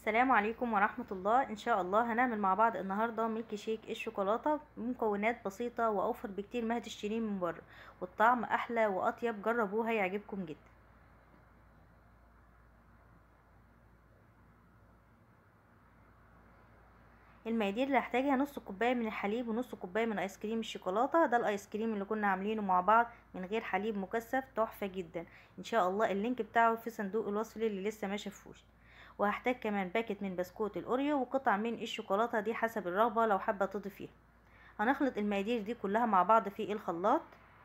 السلام عليكم ورحمة الله ان شاء الله هنعمل مع بعض النهاردة ميلك شيك الشوكولاتة بمكونات بسيطة واوفر بكتير ما هتشتريه من بره والطعم احلى واطيب جربوه هيعجبكم جدا المقادير اللي هحتاجها نص كوبايه من الحليب ونص كوبايه من ايس كريم الشوكولاته ده الايس كريم اللي كنا عاملينه مع بعض من غير حليب مكثف تحفه جدا ان شاء الله اللينك بتاعه في صندوق الوصف اللي لسه ما شافوش وهحتاج كمان باكت من بسكوت الاوريو وقطع من الشوكولاته دي حسب الرغبه لو حابه تضيفيها هنخلط المقادير دي كلها مع بعض في الخلاط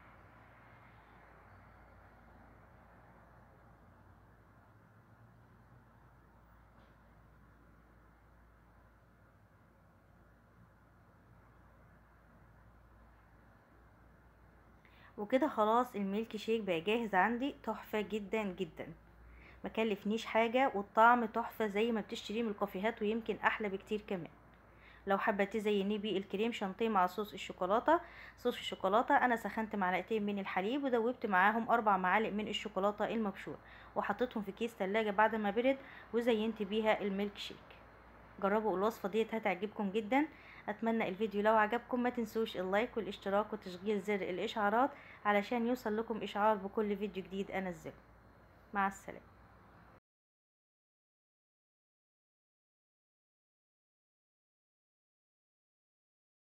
وكده خلاص الميلك شيك بقى جاهز عندي تحفه جدا جدا ما كلفنيش حاجه والطعم تحفه زي ما بتشتريه من الكافيهات ويمكن احلى بكتير كمان لو حابه تزينيه بيه الكريم شانتيه مع صوص الشوكولاته صوص الشوكولاته انا سخنت معلقتين من الحليب ودوبت معاهم اربع معالق من الشوكولاته المبشوره وحطيتهم في كيس تلاجة بعد ما برد وزينت بيها الميلك شيك جربوا الوصفه ديت هتعجبكم جدا اتمنى الفيديو لو عجبكم ما تنسوش اللايك والاشتراك وتشغيل زر الاشعارات علشان يوصل لكم اشعار بكل فيديو جديد انزله مع السلامه